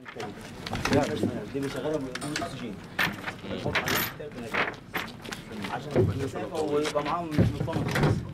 دي بيشغلها بدون اكسجين بنحط عليه ثلاث مناجم عشان المسافه ويبقى معاهم مطمن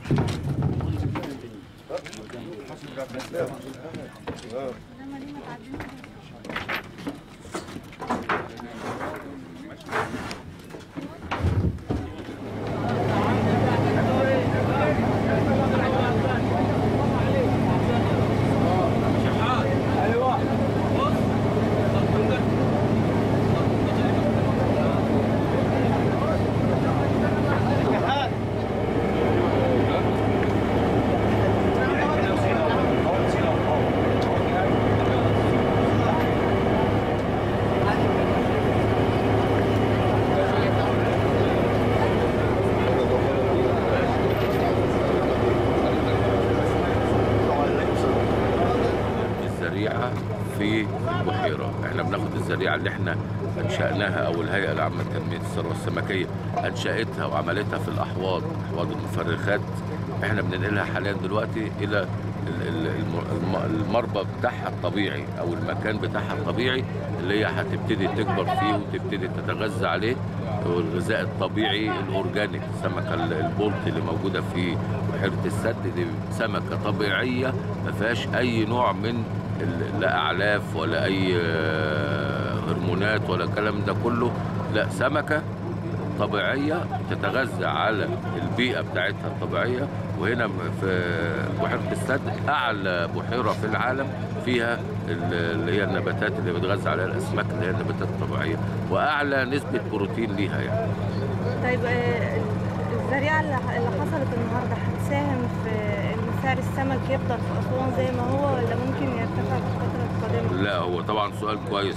الزريعه في البحيره احنا بناخد الزريعه اللي احنا انشاناها او الهيئه العامه لتنميه الثروه السمكيه انشاتها وعملتها في الاحواض احواض المفرخات احنا بننقلها حاليا دلوقتي الى ال- ال- الم- الم- المربى بتاعها الطبيعي او المكان بتاعها الطبيعي اللي هي هتبتدي تكبر فيه وتبتدي تتغذى عليه والغذاء الطبيعي الاورجانيك السمكه ال- البولت اللي موجوده في بحيره السد دي سمكه طبيعيه ما فيهاش اي نوع من ال- لا اعلاف ولا اي آه، هرمونات ولا الكلام ده كله لا سمكه طبيعيه تتغذى على البيئه بتاعتها الطبيعيه وهنا في بحيره السد اعلى بحيره في العالم فيها ال- اللي هي النباتات اللي بتغذى عليها الاسماك اللي هي النباتات الطبيعيه واعلى نسبه بروتين ليها يعني طيب آه، الزريعة اللي اللي حصلت النهاردة هتساهم في إن سعر السمك يفضل في أسوان زي ما هو ولا ممكن يرتفع في الفترة القادمة؟ لا هو طبعا سؤال كويس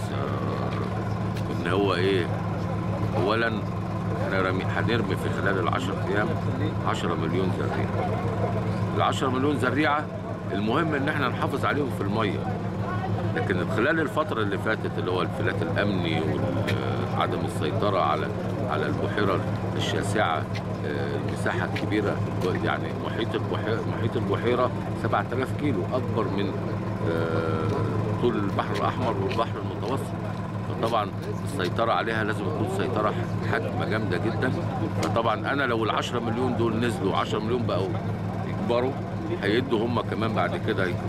آه، ان هو ايه اولا احنا رامي- هنرمي في خلال العشر ايام 10 مليون زريعه ال 10 مليون زريعه المهم ان احنا نحافظ عليهم في الميه لكن خلال الفترة اللي فاتت اللي هو الفلات الأمني وعدم السيطرة على على البحيرة الشاسعة آه، المساحة الكبيرة يعني محيط البحيرة محيط البحيرة 7000 كيلو أكبر من آه، طول البحر الأحمر والبحر المتوسط فطبعا السيطرة عليها لازم تكون سيطرة حجم جامدة جدا فطبعا أنا لو ال 10 مليون دول نزلوا 10 مليون بقوا يكبروا هيدوا هم كمان بعد كده ي-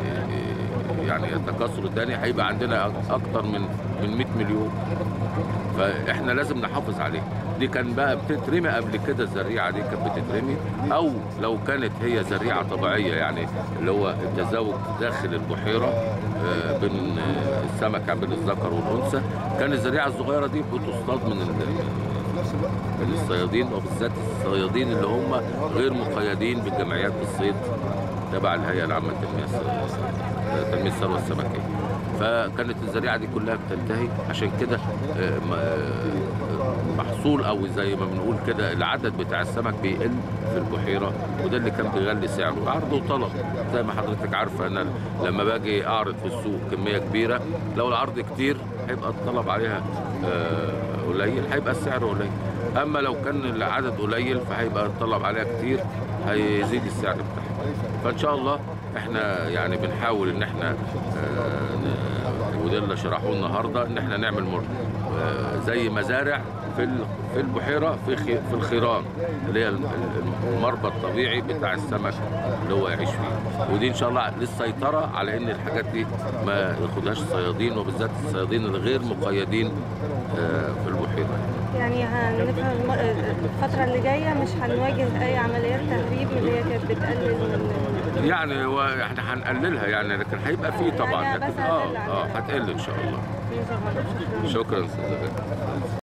يعني يتكاثروا تاني هيبقى عندنا اكتر من من 100 مليون فاحنا لازم نحافظ عليه دي كان بقى بتترمي قبل كده الزريعه دي كانت بتترمي او لو كانت هي زريعه طبيعيه يعني اللي هو التزاوج داخل البحيره آه، بين آه، السمكه بين الذكر والانثى كان الزريعه الصغيره دي بتصطاد من ال- من الصيادين وبالذات الصيادين اللي هم غير مقيدين بجمعيات الصيد تبع الهيئه العامه للتنميه الس- تنميه الثروه السمكيه فكانت الزريعه دي كلها بتنتهي عشان كده آه، م- آه، محصول او زي ما بنقول كده العدد بتاع السمك بيقل في البحيره وده اللي كان بيغلي سعره عرض وطلب زي ما حضرتك عارفه انا لما باجي اعرض في السوق كميه كبيره لو العرض كتير هيبقى الطلب عليها آه، قليل هيبقى السعر قليل اما لو كان العدد قليل فهيبقى الطلب عليها كتير هيزيد السعر بتاعها فان شاء الله احنا يعني بنحاول ان احنا آه، ن- وده اللي شرحوه النهارده ان احنا نعمل مر... آه، زي مزارع في ال- في البحيره في خي... في الخيران اللي هي الم- الم- المربى الطبيعي بتاع السمك اللي هو يعيش فيه ودي ان شاء الله للسيطره على ان الحاجات دي ما ياخدهاش الصيادين وبالذات الصيادين الغير مقيدين آه، في البحيره يعني هنفهم الم- الفترة اللي جاية مش هنواجه أي عمليات تهريب اللي هي كانت بتقلل من يعني هو احنا هنقللها يعني لكن هيبقى فيه طبعا يعني لكن بس اه هتقل عن اه ال- هتقل ان شاء الله من ظهر. شكراً. شكرا استاذ